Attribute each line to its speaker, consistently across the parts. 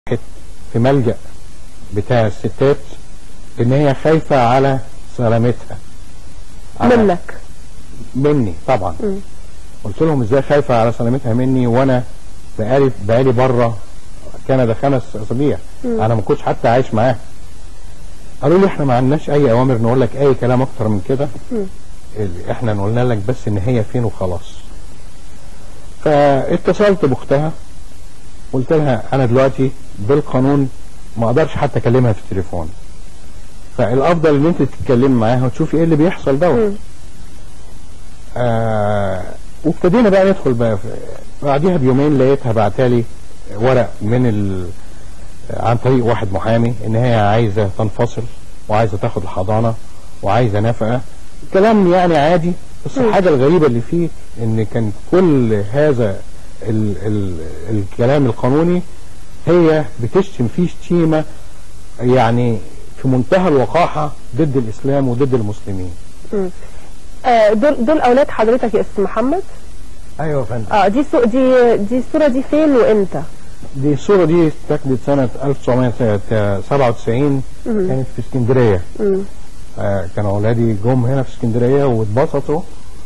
Speaker 1: في ملجأ بتاع الستات ان هي خايفة على سلامتها على-
Speaker 2: منك
Speaker 1: مني طبعا
Speaker 2: مم.
Speaker 1: قلت لهم ازاي خايفة على سلامتها مني وانا بقالي بقالي بره كندا خمس اسابيع انا ما كنتش حتى عايش معاها قالوا لي احنا ما عندناش اي اوامر نقول لك اي كلام اكتر من كده
Speaker 2: مم.
Speaker 1: ال- احنا قلنا لك بس ان هي فين وخلاص فاتصلت باختها قلت لها انا دلوقتي بالقانون ما اقدرش حتى اكلمها في التليفون فالافضل ان انت تتكلمي معاها وتشوفي ايه اللي بيحصل دوت
Speaker 2: مم.
Speaker 1: آه وابتدينا بقى ندخل بقى في بعديها بيومين لقيتها بعتالي ورق من ال... عن طريق واحد محامي ان هي عايزه تنفصل وعايزه تاخد الحضانه وعايزه نفقه كلام يعني عادي بس
Speaker 2: مم.
Speaker 1: الحاجه الغريبه اللي فيه ان كان كل هذا ال... ال... الكلام القانوني هي بتشتم فيه شتيمه يعني في منتهى الوقاحه ضد الاسلام وضد المسلمين
Speaker 2: مم. آه، دول دول اولاد حضرتك يا استاذ محمد
Speaker 1: ايوه يا فندم
Speaker 2: اه دي سو دي دي الصوره دي فين وامتى
Speaker 1: دي الصورة دي اتاخدت سنة 1997
Speaker 2: مم.
Speaker 1: كانت في اسكندرية
Speaker 2: مم.
Speaker 1: آه كانوا أولادي جم هنا في اسكندرية واتبسطوا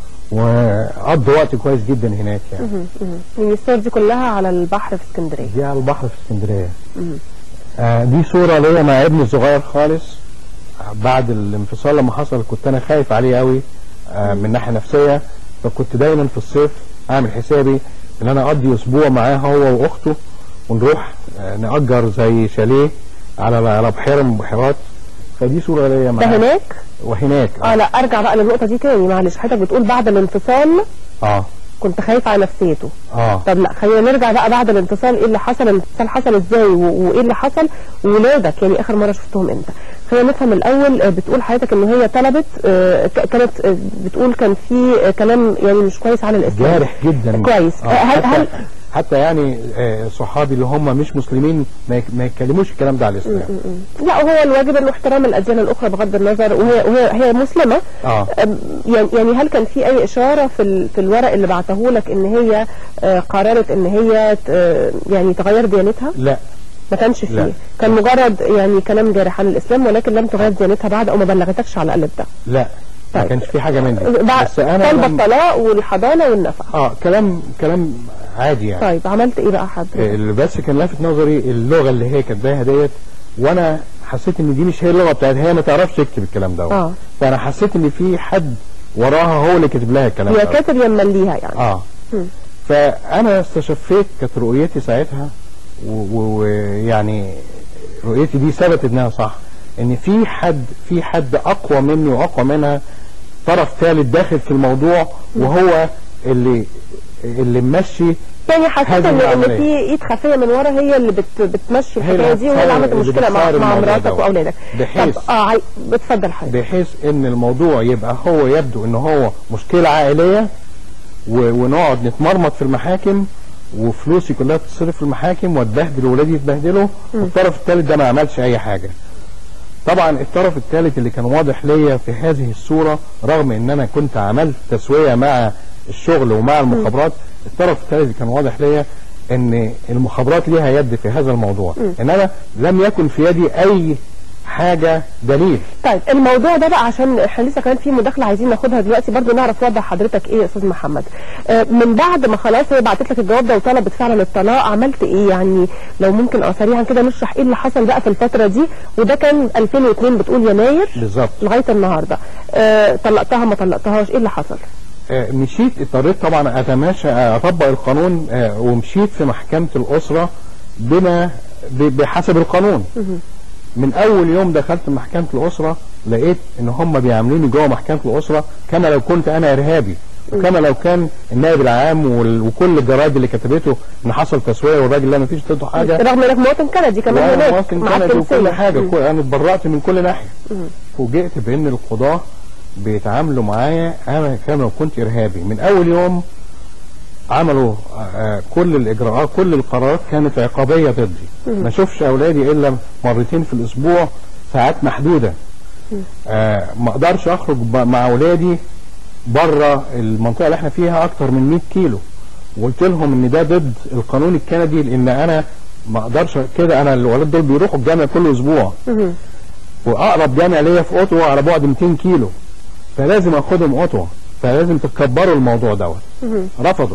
Speaker 1: وقضوا وقت كويس جدا هناك يعني
Speaker 2: مم. مم. يعني الصور دي كلها على البحر في اسكندريه
Speaker 1: دي على البحر في اسكندرية
Speaker 2: مم.
Speaker 1: آه دي صورة ليا مع ابني الصغير خالص آه، بعد الانفصال لما حصل كنت أنا خايف عليه قوي آه من ناحية نفسية فكنت دايما في الصيف أعمل حسابي إن أنا أقضي أسبوع معاه هو وأخته ونروح آه نأجر زي شاليه على على بحيرة من البحيرات فدي صورة ليا
Speaker 2: ده
Speaker 1: معاه
Speaker 2: هناك
Speaker 1: وهناك
Speaker 2: اه لا ارجع بقى للنقطه دي تاني معلش حضرتك بتقول بعد الانفصال
Speaker 1: اه
Speaker 2: كنت خايف على نفسيته
Speaker 1: اه
Speaker 2: طب لا خلينا نرجع بقى بعد الانفصال ايه اللي حصل الانفصال حصل ازاي و- وايه اللي حصل وولادك يعني اخر مره شفتهم امتى خلينا نفهم الاول آه، بتقول حضرتك ان هي طلبت آه، ك- كانت آه، بتقول كان في آه، كلام يعني مش كويس على الاسلام
Speaker 1: جارح جدا
Speaker 2: كويس
Speaker 1: آه.
Speaker 2: آه، هل
Speaker 1: حتى,
Speaker 2: هل
Speaker 1: حتى يعني آه صحابي اللي هم مش مسلمين ما يك- ما يتكلموش الكلام ده على الإسلام
Speaker 2: لا وهو الواجب انه احترام الاديان الاخرى بغض النظر وهي وهي هي مسلمه
Speaker 1: اه
Speaker 2: أم، يعني يعني هل كان في اي اشاره في ال- في الورق اللي بعته لك ان هي آه، قررت ان هي ت- آه، يعني تغير ديانتها
Speaker 1: لا
Speaker 2: ما كانش فيه
Speaker 1: لا.
Speaker 2: كان مجرد يعني كلام جارح عن الاسلام ولكن لم تغير ديانتها بعد او ما بلغتكش على الاقل بده
Speaker 1: لا ما
Speaker 2: طيب.
Speaker 1: كانش في حاجة من دي
Speaker 2: بعد
Speaker 1: بس أنا
Speaker 2: طلب
Speaker 1: لما-
Speaker 2: الطلاق والحضانه والنفقه
Speaker 1: اه كلام كلام عادي يعني
Speaker 2: طيب عملت ايه بقى حضرتك؟
Speaker 1: اللي بس كان لافت نظري اللغه اللي هي كاتباها ديت وانا حسيت ان دي مش هي اللغه بتاعتها هي ما تعرفش تكتب الكلام ده
Speaker 2: اه
Speaker 1: فانا حسيت ان في حد وراها هو اللي كاتب لها الكلام
Speaker 2: هي
Speaker 1: ده
Speaker 2: كاتب يمليها يعني
Speaker 1: اه
Speaker 2: مم.
Speaker 1: فانا استشفيت كانت رؤيتي ساعتها و- و- ويعني رؤيتي دي ثبتت انها صح ان في حد في حد اقوى مني واقوى منها طرف ثالث داخل في الموضوع وهو اللي اللي ممشي
Speaker 2: يعني حسيت
Speaker 1: هذه
Speaker 2: ان ان
Speaker 1: العملية.
Speaker 2: في ايد خفيه من ورا هي اللي بت بتمشي
Speaker 1: هي
Speaker 2: الحكايه دي وهي اللي عملت
Speaker 1: اللي
Speaker 2: مشكله مع
Speaker 1: بتثار
Speaker 2: مع
Speaker 1: الموضوع
Speaker 2: مراتك
Speaker 1: دوت.
Speaker 2: واولادك
Speaker 1: بحيث-
Speaker 2: طب اه عاي... بتفضل حضرتك
Speaker 1: بحيث ان الموضوع يبقى هو يبدو ان هو مشكلة عائلية و- ونقعد نتمرمط في المحاكم وفلوسي كلها تتصرف في المحاكم واتبهدل وولادي يتبهدلوا والطرف الثالث ده ما عملش اي حاجة طبعا الطرف الثالث اللي كان واضح ليا في هذه الصورة رغم ان انا كنت عملت تسوية مع الشغل ومع المخابرات الطرف الثالث اللي كان واضح ليا ان المخابرات ليها يد في هذا الموضوع انما لم يكن في يدي اي حاجة دليل
Speaker 2: طيب الموضوع ده بقى عشان احنا لسه كمان في مداخله عايزين ناخدها دلوقتي برضو نعرف وضع حضرتك ايه يا استاذ محمد آه، من بعد ما خلاص هي بعتت لك الجواب ده وطلبت فعلا الطلاق عملت ايه يعني لو ممكن اه سريعا كده نشرح ايه اللي حصل بقى في الفتره دي وده كان 2002 بتقول يناير
Speaker 1: بالظبط
Speaker 2: لغايه النهارده آه، طلقتها ما طلقتهاش ايه اللي حصل
Speaker 1: آه، مشيت اضطريت طبعا اتماشى آه، اطبق القانون آه، ومشيت في محكمة الاسرة بما ب- بحسب القانون من اول يوم دخلت محكمة الاسرة لقيت ان هم بيعاملوني جوه محكمة الاسرة كما لو كنت انا ارهابي وكما لو كان النائب العام وال- وكل الجرايد اللي كتبته ان حصل تسوية والراجل ده ما فيش ضده حاجة
Speaker 2: رغم انك مواطن كندي كمان
Speaker 1: وانا
Speaker 2: هناك
Speaker 1: مواطن
Speaker 2: معاك
Speaker 1: كندي وكل
Speaker 2: جنسية.
Speaker 1: حاجه
Speaker 2: مم.
Speaker 1: كل- انا اتبرأت من كل ناحيه فوجئت بان القضاه بيتعاملوا معايا انا كما لو كنت ارهابي من اول يوم عملوا آه، كل الاجراءات كل القرارات كانت عقابيه ضدي ما اشوفش اولادي الا مرتين في الاسبوع ساعات محدوده آه، ما اقدرش اخرج ب- مع اولادي بره المنطقه اللي احنا فيها اكتر من 100 كيلو وقلت لهم ان ده ضد القانون الكندي لان انا ما اقدرش كده انا الولاد دول بيروحوا الجامع كل اسبوع
Speaker 2: مهم.
Speaker 1: واقرب جامع ليا في اوتوا على بعد 200 كيلو فلازم اخدهم اوتوا فلازم تكبروا الموضوع دوت
Speaker 2: مهم.
Speaker 1: رفضوا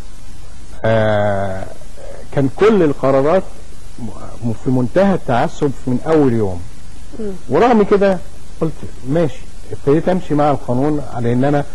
Speaker 1: آه كان كل القرارات م- في منتهى التعسف من اول يوم ورغم كده قلت ماشي ابتديت امشي مع القانون على ان انا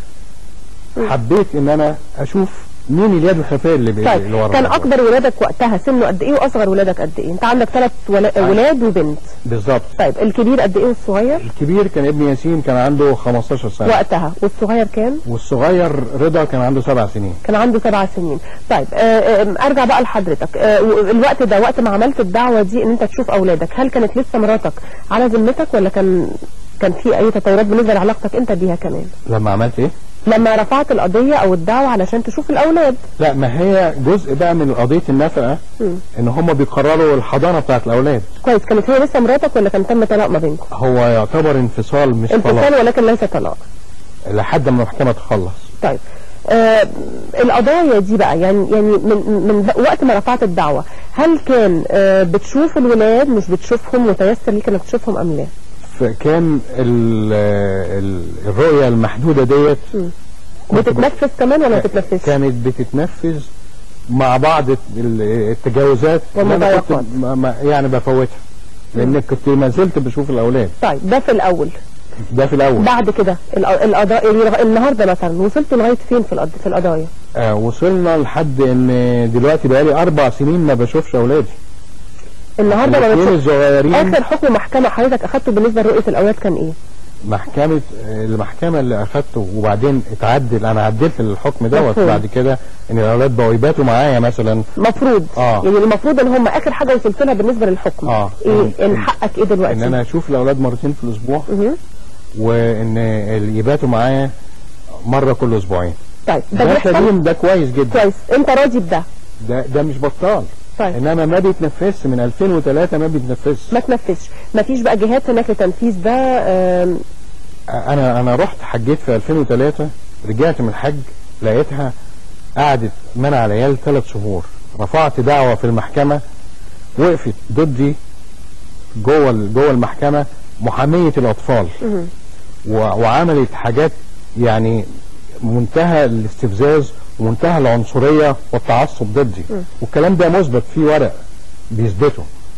Speaker 1: حبيت ان انا اشوف مين اليد الخفيه اللي, بي-
Speaker 2: طيب
Speaker 1: اللي ورا
Speaker 2: كان
Speaker 1: الموضوع.
Speaker 2: اكبر ولادك وقتها سنه قد ايه واصغر ولادك قد ايه انت عندك ثلاث ولا... ولاد وبنت
Speaker 1: بالظبط
Speaker 2: طيب الكبير قد ايه والصغير
Speaker 1: الكبير كان ابن ياسين كان عنده 15 سنه
Speaker 2: وقتها والصغير كان
Speaker 1: والصغير رضا كان عنده سبع سنين
Speaker 2: كان عنده سبع سنين طيب آه، آه، ارجع بقى لحضرتك آه، الوقت ده وقت ما عملت الدعوه دي ان انت تشوف اولادك هل كانت لسه مراتك على ذمتك ولا كان كان في اي تطورات بالنسبه لعلاقتك انت بيها كمان
Speaker 1: لما عملت ايه؟
Speaker 2: لما رفعت القضيه او الدعوه علشان تشوف الاولاد
Speaker 1: لا ما هي جزء بقى من قضيه النفقه
Speaker 2: مم.
Speaker 1: ان هم بيقرروا الحضانه بتاعت الاولاد
Speaker 2: كويس كانت هي لسه مراتك ولا كان تم طلاق ما بينكم
Speaker 1: هو يعتبر انفصال مش طلاق
Speaker 2: انفصال ولكن ليس طلاق
Speaker 1: لحد ما المحكمه تخلص
Speaker 2: طيب آه القضايا دي بقى يعني يعني من من ب- وقت ما رفعت الدعوه هل كان آه بتشوف الولاد مش بتشوفهم متيسر ليك انك تشوفهم ام لا؟
Speaker 1: فكان ال ال الرؤيه المحدوده ديت كنت
Speaker 2: بتتنفذ كمان ولا ما بتتنفذش؟
Speaker 1: كانت بتتنفذ مع بعض ال- التجاوزات اللي أنا كنت
Speaker 2: والمضايقات.
Speaker 1: ما- ما- يعني بفوتها لان كنت ما زلت بشوف الاولاد
Speaker 2: طيب ده في الاول
Speaker 1: ده في الاول
Speaker 2: بعد كده الق- القضاء يعني النهارده مثلا وصلت لغايه فين في القض- في القضايا؟
Speaker 1: آه وصلنا لحد ان دلوقتي بقالي اربع سنين ما بشوفش اولادي
Speaker 2: النهارده ما
Speaker 1: الاثنين
Speaker 2: بتشوفش
Speaker 1: الصغيرين
Speaker 2: اخر حكم محكمه حضرتك اخدته بالنسبه لرؤيه الاولاد كان ايه؟
Speaker 1: محكمة المحكمة اللي أخدته وبعدين اتعدل أنا عدلت الحكم دوت
Speaker 2: مفهوم.
Speaker 1: بعد كده إن الأولاد بقوا يباتوا معايا مثلا
Speaker 2: مفروض
Speaker 1: آه.
Speaker 2: يعني المفروض ان هم اخر حاجه وصلت لها بالنسبه للحكم
Speaker 1: آه.
Speaker 2: ايه
Speaker 1: إن-
Speaker 2: ان حقك ايه دلوقتي؟
Speaker 1: إن أنا أشوف الأولاد مرتين في الأسبوع
Speaker 2: مهم.
Speaker 1: وإن اللي يباتوا معايا مرة كل أسبوعين
Speaker 2: طيب ده
Speaker 1: ده
Speaker 2: بيحصل
Speaker 1: سليم ده كويس جدا
Speaker 2: كويس انت راضي بده
Speaker 1: ده ده مش بطال
Speaker 2: طيب
Speaker 1: إنما ما بيتنفذش من 2003 ما بيتنفذش
Speaker 2: ما تنفذش ما فيش بقى جهات هناك لتنفيذ ده آم،
Speaker 1: انا انا رحت حجيت في 2003 رجعت من الحج لقيتها قعدت منع العيال ثلاث شهور رفعت دعوة في المحكمة وقفت ضدي جوه ال- جوه المحكمة محامية الأطفال
Speaker 2: مهم.
Speaker 1: و- وعملت حاجات يعني منتهى الاستفزاز ومنتهى العنصرية والتعصب ضدي والكلام ده مثبت في ورق بيثبته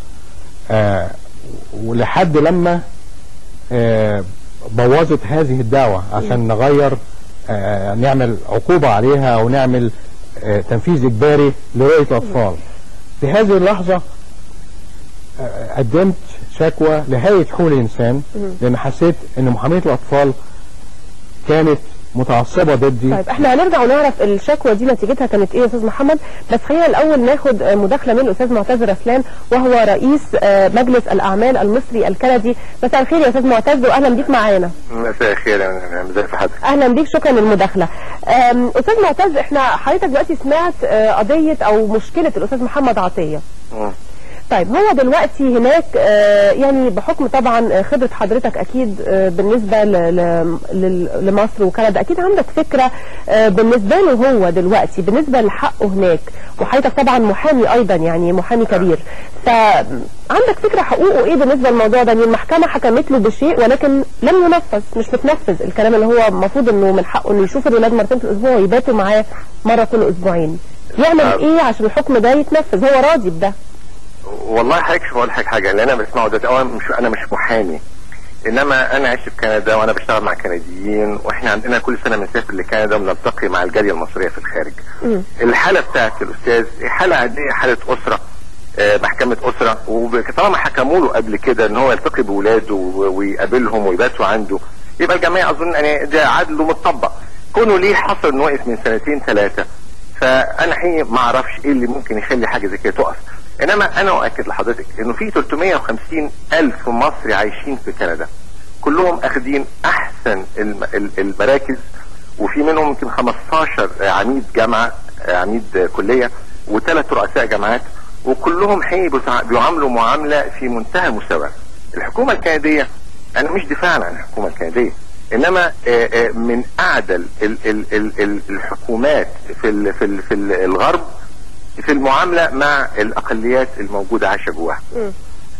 Speaker 1: آه ولحد لما آه بوظت هذه الدعوة عشان نغير آه نعمل عقوبة عليها أو نعمل آه تنفيذ إجباري لرؤية أطفال في هذه اللحظة آه قدمت شكوى لهيئة حقوق الإنسان لأن حسيت إن محامية الأطفال كانت متعصبة ضدي
Speaker 2: طيب احنا هنرجع ونعرف الشكوى دي نتيجتها كانت ايه يا استاذ محمد بس خلينا الاول ناخد آه، مداخله من الاستاذ معتز رسلان وهو رئيس آه، مجلس الاعمال المصري الكندي مساء الخير يا استاذ معتز واهلا بيك معانا
Speaker 3: مساء الخير يا ازي في حضرتك
Speaker 2: اهلا بيك شكرا للمداخله آم، استاذ معتز احنا حضرتك دلوقتي سمعت آه، قضيه او مشكله الاستاذ محمد عطيه
Speaker 3: مم.
Speaker 2: طيب هو دلوقتي هناك آه، يعني بحكم طبعا آه، خبرة حضرتك أكيد آه، بالنسبة ل- ل- لل- لمصر وكندا أكيد عندك فكرة آه، بالنسبة له هو دلوقتي بالنسبة لحقه هناك وحضرتك طبعا محامي أيضا يعني محامي كبير فعندك فكرة حقوقه إيه بالنسبة للموضوع ده يعني المحكمة حكمت له بشيء ولكن لم ينفذ مش متنفذ الكلام اللي هو المفروض إنه من حقه إنه يشوف الولاد مرتين في الأسبوع ويباتوا معاه مرة كل أسبوعين يعمل
Speaker 3: آه.
Speaker 2: إيه عشان الحكم ده يتنفذ هو راضي بده
Speaker 3: والله حضرتك مش بقول لك حاجه اللي انا بسمعه ده اولا مش انا مش محامي انما انا عشت في كندا وانا بشتغل مع كنديين واحنا عندنا كل سنه بنسافر لكندا ونلتقي مع الجاليه المصريه في الخارج.
Speaker 2: مم.
Speaker 3: الحاله بتاعت الاستاذ حاله عاديه حاله اسره آه، محكمة أسرة وطالما حكموا له قبل كده إن هو يلتقي بولاده و- ويقابلهم ويباتوا عنده يبقى الجمعية أظن أن ده عدل مطبق كونه ليه حصل إنه وقف من سنتين ثلاثة فأنا حقيقي ما أعرفش إيه اللي ممكن يخلي حاجة زي كده تقف إنما أنا أؤكد لحضرتك إنه في 350 ألف مصري عايشين في كندا كلهم أخدين أحسن الم- ال- المراكز وفي منهم يمكن 15 عميد جامعه عميد كليه وثلاث رؤساء جامعات وكلهم حقيقي بتع- بيعاملوا معامله في منتهى المساواه. الحكومه الكنديه انا مش دفاعا عن الحكومه الكنديه انما آه، آه، من اعدل ال- ال- ال- ال- الحكومات في ال- في ال- في ال- الغرب في المعامله مع الاقليات الموجوده عايشه جواها
Speaker 2: مم.
Speaker 3: ف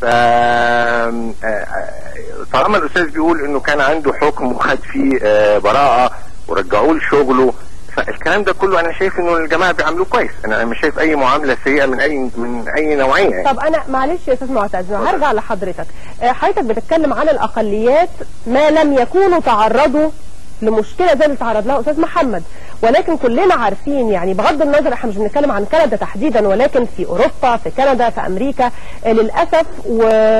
Speaker 3: آه، آه، طالما الاستاذ بيقول انه كان عنده حكم وخد فيه آه، براءه ورجعوه لشغله فالكلام ده كله انا شايف انه الجماعه بيعاملوه كويس انا مش شايف اي معامله سيئه من اي من اي نوعيه يعني.
Speaker 2: طب انا معلش يا استاذ معتز هرجع لحضرتك آه، حضرتك بتتكلم عن الاقليات ما لم يكونوا تعرضوا لمشكله زي اللي تعرض لها استاذ محمد ولكن كلنا عارفين يعني بغض النظر احنا مش بنتكلم عن كندا تحديدا ولكن في اوروبا في كندا في امريكا آه، للاسف و...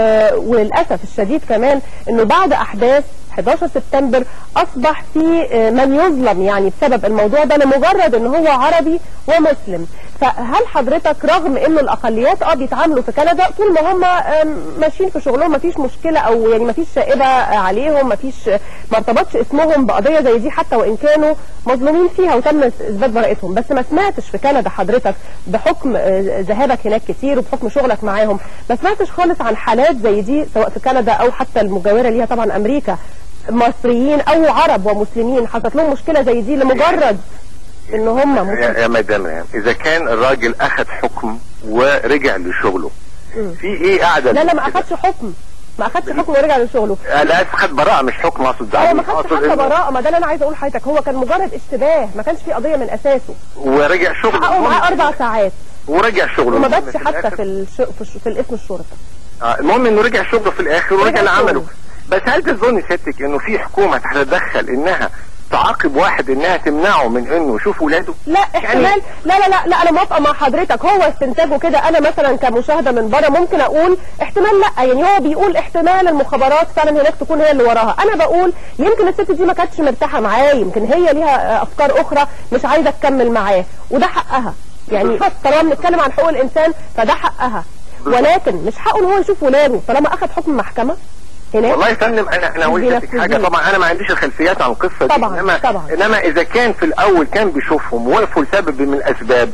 Speaker 2: وللاسف الشديد كمان انه بعد احداث 11 سبتمبر اصبح في آه، من يظلم يعني بسبب الموضوع ده لمجرد ان هو عربي ومسلم فهل حضرتك رغم انه الاقليات اه بيتعاملوا في كندا طول ما هم آم، ماشيين في شغلهم مفيش مشكله او يعني مفيش شائبه عليهم مفيش ما ارتبطش اسمهم بقضيه زي دي حتى وان كانوا مظلومين فيها وتم اثبات براءتهم بس ما سمعتش في كندا حضرتك بحكم آه، ذهابك هناك كتير وبحكم شغلك معاهم ما سمعتش خالص عن حالات زي دي سواء في كندا او حتى المجاوره ليها طبعا امريكا مصريين او عرب ومسلمين حصلت لهم مشكله زي دي لمجرد ان هم
Speaker 3: يا,
Speaker 2: مسلمين
Speaker 3: يا مدام ريهام، اذا كان الراجل اخذ حكم ورجع لشغله في ايه قاعده
Speaker 2: لا لا ما
Speaker 3: كده؟
Speaker 2: اخدش حكم ما اخدش حكم ورجع لشغله
Speaker 3: آه، لا اخذ براءه مش حكم اقصد ده
Speaker 2: هو ما خدش
Speaker 3: أقصد
Speaker 2: حتى
Speaker 3: إنه-
Speaker 2: براءه ما ده اللي انا عايزه اقول لحضرتك هو كان مجرد اشتباه ما كانش في قضيه من اساسه
Speaker 3: ورجع شغله
Speaker 2: حققوا معاه اربع ساعات
Speaker 3: ورجع شغله
Speaker 2: وما
Speaker 3: المهم
Speaker 2: باتش
Speaker 3: في
Speaker 2: حتى
Speaker 3: الآخر-
Speaker 2: في الش... في, الش... في الاسم الشرطه
Speaker 3: آه، المهم انه رجع شغله في الاخر ورجع
Speaker 2: رجع
Speaker 3: لعمله
Speaker 2: شغله.
Speaker 3: بس هل تظن سيادتك انه في حكومه هتتدخل انها تعاقب واحد انها تمنعه من انه يشوف ولاده
Speaker 2: لا احتمال لا لا لا لا انا موافقه مع حضرتك هو استنتاجه كده انا مثلا كمشاهده من بره ممكن اقول احتمال لا يعني هو بيقول احتمال المخابرات فعلا هناك تكون هي اللي وراها انا بقول يمكن الست دي ما كانتش مرتاحه معاه يمكن هي ليها آه، افكار اخرى مش عايزه تكمل معاه وده حقها يعني طالما بنتكلم عن حقوق الانسان فده حقها ولكن مش حقه ان هو يشوف ولاده طالما اخذ حكم محكمه هناك
Speaker 3: والله يا فندم انا انا اقول
Speaker 2: دي
Speaker 3: لك حاجه
Speaker 2: نفس
Speaker 3: طبعا انا ما عنديش الخلفيات عن القصه دي
Speaker 2: طبعاً،
Speaker 3: انما
Speaker 2: طبعاً.
Speaker 3: انما اذا كان في الاول كان بيشوفهم وقفوا لسبب من الاسباب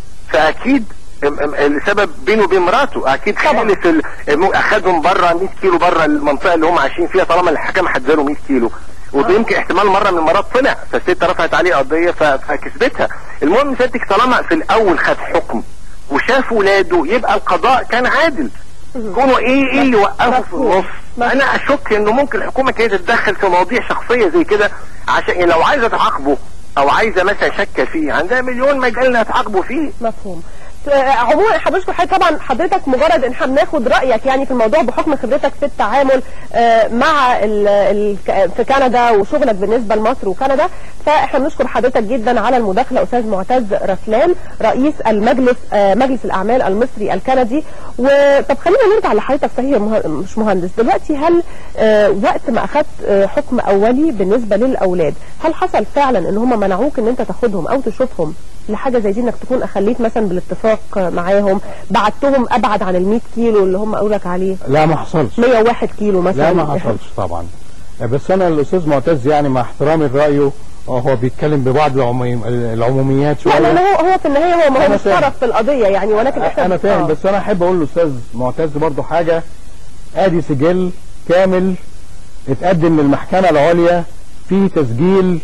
Speaker 3: فاكيد ام- ام- السبب بينه وبين مراته اكيد
Speaker 2: طبعاً.
Speaker 3: خالف ال- م- اخدهم بره 100 كيلو بره المنطقه اللي هم عايشين فيها طالما الحكم حدده 100 كيلو ويمكن احتمال مره من المرات طلع فالست رفعت عليه قضيه ف- فكسبتها المهم سيادتك طالما في الاول خد حكم وشاف ولاده يبقى القضاء كان عادل كونه ايه ايه اللي وقفه في
Speaker 2: مفهوم.
Speaker 3: النص
Speaker 2: مفهوم.
Speaker 3: انا اشك انه ممكن الحكومه كده تتدخل في مواضيع شخصيه زي كده عشان لو عايزه تعاقبه او عايزه مثلا شك فيه عندها مليون مجال انها تعاقبه فيه
Speaker 2: مفهوم آه، عموما حضرتك حضرتك طبعا حضرتك مجرد ان احنا بناخد رايك يعني في الموضوع بحكم خبرتك في التعامل آه، مع ال ال في كندا وشغلك بالنسبه لمصر وكندا فاحنا بنشكر حضرتك جدا على المداخله استاذ معتز رسلان رئيس المجلس آه، مجلس الاعمال المصري الكندي وطب خلينا نرجع لحضرتك صحيح مه- مش مهندس دلوقتي هل آه، وقت ما اخذت آه، حكم اولي بالنسبه للاولاد هل حصل فعلا ان هم منعوك ان انت تاخدهم او تشوفهم لحاجه زي دي انك تكون اخليت مثلا بالاتفاق معاهم بعتهم ابعد عن ال 100 كيلو اللي هم قالوا لك عليه
Speaker 1: لا ما حصلش
Speaker 2: 101 كيلو مثلا
Speaker 1: لا ما حصلش طبعا بس انا الاستاذ معتز يعني مع احترامي لرايه آه، هو بيتكلم ببعض العمومي- العموميات
Speaker 2: لا لان
Speaker 1: شويه
Speaker 2: هو هو في النهايه هو ما هو
Speaker 1: أنا
Speaker 2: مش
Speaker 1: فاهم.
Speaker 2: طرف في القضيه يعني ولكن احنا
Speaker 1: انا فاهم
Speaker 2: آه.
Speaker 1: بس انا احب اقول للاستاذ معتز برضو حاجه ادي سجل كامل اتقدم للمحكمه العليا في تسجيل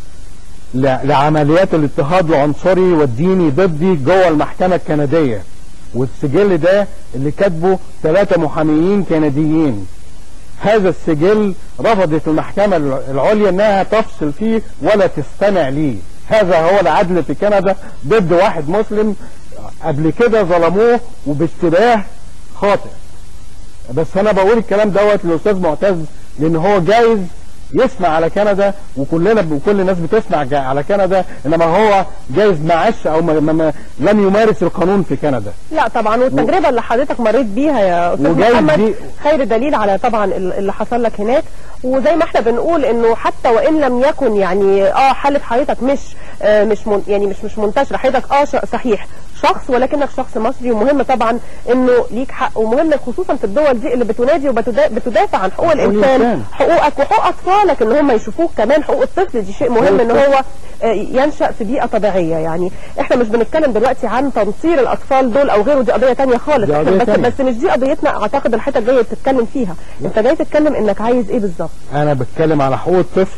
Speaker 1: ل- لعمليات الاضطهاد العنصري والديني ضدي جوه المحكمه الكنديه والسجل ده اللي كاتبه ثلاثه محاميين كنديين هذا السجل رفضت المحكمة العليا انها تفصل فيه ولا تستمع ليه هذا هو العدل في كندا ضد واحد مسلم قبل كده ظلموه وباشتباه خاطئ بس انا بقول الكلام دوت للاستاذ معتز لان هو جايز يسمع على كندا وكلنا وكل الناس بتسمع جا- على كندا انما هو جايز ما عاش او ما ما ما لم يمارس القانون في كندا
Speaker 2: لا طبعا والتجربه اللي حضرتك مريت بيها يا استاذ
Speaker 1: وجايز
Speaker 2: محمد
Speaker 1: دي-
Speaker 2: خير دليل على طبعا ال- اللي حصل لك هناك وزي ما احنا بنقول انه حتى وان لم يكن يعني اه حاله حضرتك مش آه مش من يعني مش مش منتشره حضرتك اه ش- صحيح شخص ولكنك شخص مصري ومهم طبعا انه ليك حق ومهم خصوصا في الدول دي اللي بتنادي وبتدافع عن حقوق الانسان
Speaker 1: الإنسان.
Speaker 2: حقوقك وحقوق اطفالك ان هم يشوفوك كمان حقوق الطفل دي شيء مهم ان هو آه، ينشأ في بيئة طبيعية يعني احنا مش بنتكلم دلوقتي عن تنصير الاطفال دول او غيره دي قضية تانية خالص
Speaker 1: دي
Speaker 2: احنا
Speaker 1: قضية
Speaker 2: بس
Speaker 1: تانية.
Speaker 2: بس مش دي قضيتنا اعتقد الحتة جاية تتكلم فيها انت جاي تتكلم انك عايز ايه بالظبط
Speaker 1: انا بتكلم على حقوق الطفل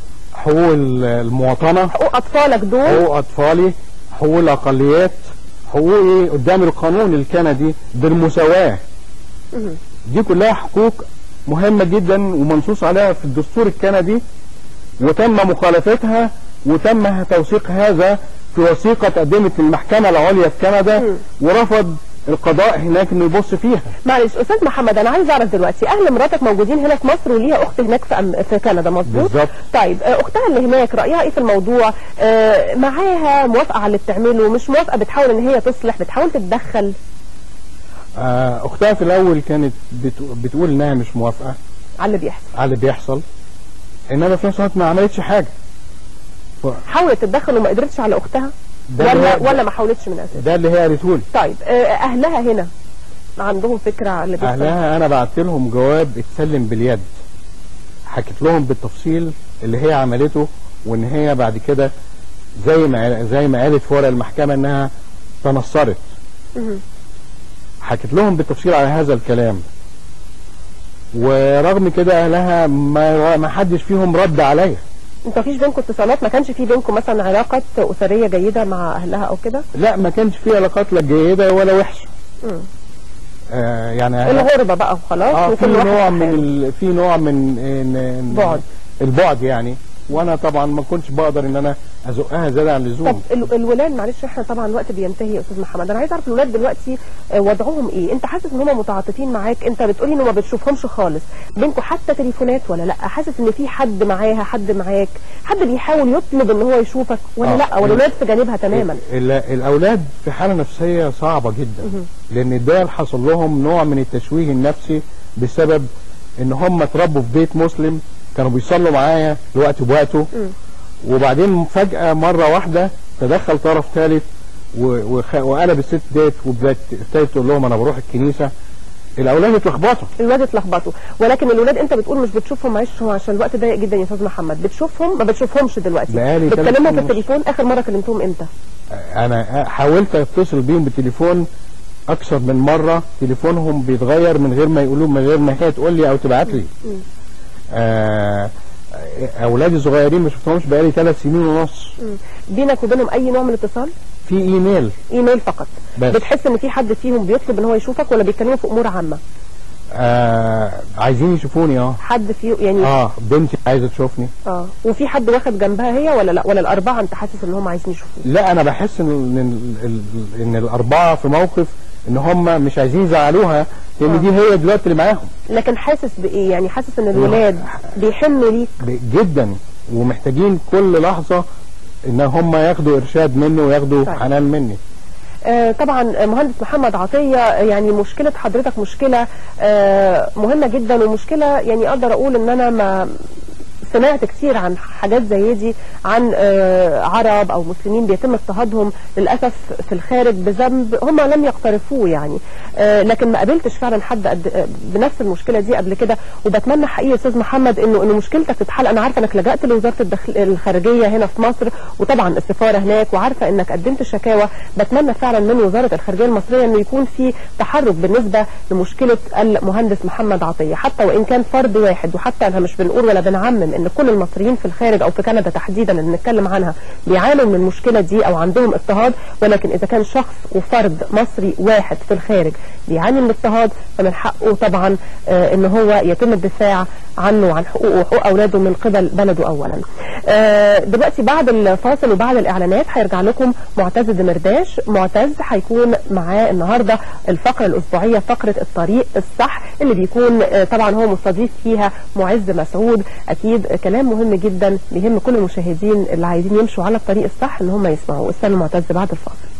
Speaker 1: حقوق ال- المواطنة
Speaker 2: حقوق اطفالك دول
Speaker 1: حقوق اطفالي حقوق الاقليات حقوقي قدام القانون الكندي بالمساواة
Speaker 2: مهم.
Speaker 1: دي كلها حقوق مهمة جدا ومنصوص عليها في الدستور الكندي وتم مخالفتها وتم توثيق هذا في وثيقة قدمت المحكمة العليا في كندا
Speaker 2: مم.
Speaker 1: ورفض القضاء هناك انه يبص فيها
Speaker 2: معلش استاذ محمد انا عايز اعرف دلوقتي اهل مراتك موجودين هنا في مصر وليها اخت هناك في, أم... في كندا مظبوط
Speaker 1: بالظبط.
Speaker 2: طيب آه، اختها اللي هناك رايها ايه في الموضوع آه، معاها موافقه على اللي بتعمله مش موافقه بتحاول ان هي تصلح بتحاول تتدخل
Speaker 1: آه، اختها في الاول كانت بتو- بتقول انها مش موافقة
Speaker 2: على اللي بيحصل
Speaker 1: على اللي بيحصل انما في نفس الوقت ما عملتش حاجة ف-
Speaker 2: حاولت تتدخل وما قدرتش على اختها
Speaker 1: ده اللي
Speaker 2: ولا
Speaker 1: هي-
Speaker 2: ولا ما حاولتش من اساس
Speaker 1: ده اللي هي قالته لي
Speaker 2: طيب آه، اهلها هنا عندهم فكره على اللي بيحصل
Speaker 1: اهلها انا بعت لهم جواب اتسلم باليد حكيت لهم بالتفصيل اللي هي عملته وان هي بعد كده زي ما زي ما قالت في ورق المحكمه انها تنصرت
Speaker 2: مهم.
Speaker 1: حكيت لهم بالتفصيل على هذا الكلام ورغم كده اهلها ما ما حدش فيهم رد عليا
Speaker 2: انتوا مفيش بينكم اتصالات ما كانش في بينكم مثلا علاقه اسريه جيده مع اهلها او كده
Speaker 1: لا ما كانش في علاقات لا جيده ولا وحشه
Speaker 2: مم.
Speaker 1: آه يعني أهلها-
Speaker 2: الغربه بقى وخلاص
Speaker 1: اه في
Speaker 2: وكل واحد
Speaker 1: نوع
Speaker 2: في
Speaker 1: من
Speaker 2: حاله.
Speaker 1: ال... في نوع من إن... إن-
Speaker 2: بعد.
Speaker 1: البعد يعني وانا طبعا ما كنتش بقدر ان انا ازقها زياده عن
Speaker 2: طب
Speaker 1: اللزوم
Speaker 2: ال- الولاد معلش احنا طبعا الوقت بينتهي يا استاذ محمد انا عايز اعرف الولاد دلوقتي آه، وضعهم ايه انت حاسس ان هم متعاطفين معاك انت بتقولي انه ما بتشوفهمش خالص بينكم حتى تليفونات ولا لا حاسس ان في حد معاها حد معاك حد بيحاول يطلب ان هو يشوفك ولا
Speaker 1: آه.
Speaker 2: لا ولا الولاد في جانبها تماما
Speaker 1: ال... الاولاد في حاله نفسيه صعبه جدا لان ده حصل لهم نوع من التشويه النفسي بسبب ان هم اتربوا في بيت مسلم كانوا بيصلوا معايا الوقت بوقته وبعدين فجأة مرة واحدة تدخل طرف ثالث و- وخ- وقلب الست ديت وابتدت ابتدت تقول لهم انا بروح الكنيسة الاولاد اتلخبطوا
Speaker 2: الولاد اتلخبطوا ولكن الولاد انت بتقول مش بتشوفهم معلش هو عشان الوقت ضيق جدا يا استاذ محمد بتشوفهم ما بتشوفهمش دلوقتي
Speaker 1: بقالي تلات
Speaker 2: بتكلمهم في
Speaker 1: سنين ونص.
Speaker 2: التليفون اخر مره كلمتهم امتى
Speaker 1: انا حاولت اتصل بيهم بالتليفون اكثر من مرة تليفونهم بيتغير من غير ما يقولوا من غير ما هي تقول لي او تبعت لي آه اولادي الصغيرين ما شفتهمش بقالي ثلاث سنين ونص
Speaker 2: مم. بينك وبينهم اي نوع من الاتصال
Speaker 1: في ايميل
Speaker 2: ايميل فقط
Speaker 1: بس.
Speaker 2: بتحس ان في حد فيهم بيطلب ان هو يشوفك ولا بيتكلموا في امور عامه
Speaker 1: آه عايزين يشوفوني اه
Speaker 2: حد فيه يعني
Speaker 1: اه بنتي عايزه تشوفني
Speaker 2: اه وفي حد واخد جنبها هي ولا لا ولا الاربعه انت حاسس ان هم عايزين يشوفوك
Speaker 1: لا انا بحس ان ان, ال- ان الاربعه في موقف ان هم مش عايزين يزعلوها لان
Speaker 2: آه.
Speaker 1: دي هي دلوقتي اللي معاهم
Speaker 2: لكن حاسس بايه يعني حاسس ان الولاد بيحنوا ليك
Speaker 1: ب- جدا ومحتاجين كل لحظه ان هم ياخدوا ارشاد مني وياخدوا
Speaker 2: طيب.
Speaker 1: حنان مني
Speaker 2: آه، طبعا مهندس محمد عطية آه، يعني مشكلة حضرتك مشكلة آه، مهمة جدا ومشكلة يعني اقدر اقول ان انا ما سمعت كتير عن حاجات زي دي عن آه، عرب او مسلمين بيتم اضطهادهم للاسف في الخارج بذنب هم لم يقترفوه يعني آه، لكن ما قابلتش فعلا حد قد آه، بنفس المشكله دي قبل كده وبتمنى حقيقي يا استاذ محمد انه انه مشكلتك تتحل انا عارفه انك لجأت لوزاره الدخل الخارجيه هنا في مصر وطبعا السفاره هناك وعارفه انك قدمت شكاوى بتمنى فعلا من وزاره الخارجيه المصريه انه يكون في تحرك بالنسبه لمشكله المهندس محمد عطيه حتى وان كان فرد واحد وحتى احنا مش بنقول ولا بنعمم ان كل المصريين في الخارج او في كندا تحديدا اللي بنتكلم عنها بيعانوا من المشكله دي او عندهم اضطهاد ولكن اذا كان شخص وفرد مصري واحد في الخارج بيعاني من اضطهاد فمن حقه طبعا آه ان هو يتم الدفاع عنه وعن حقوقه وحقوق اولاده من قبل بلده اولا. آه دلوقتي بعد الفاصل وبعد الاعلانات هيرجع لكم معتز دمرداش، معتز هيكون معاه النهارده الفقره الاسبوعيه فقره الطريق الصح اللي بيكون آه طبعا هو مستضيف فيها معز مسعود اكيد كلام مهم جدا بيهم كل المشاهدين اللي عايزين يمشوا على الطريق الصح ان هم يسمعوا استنوا معتز بعد الفاصل.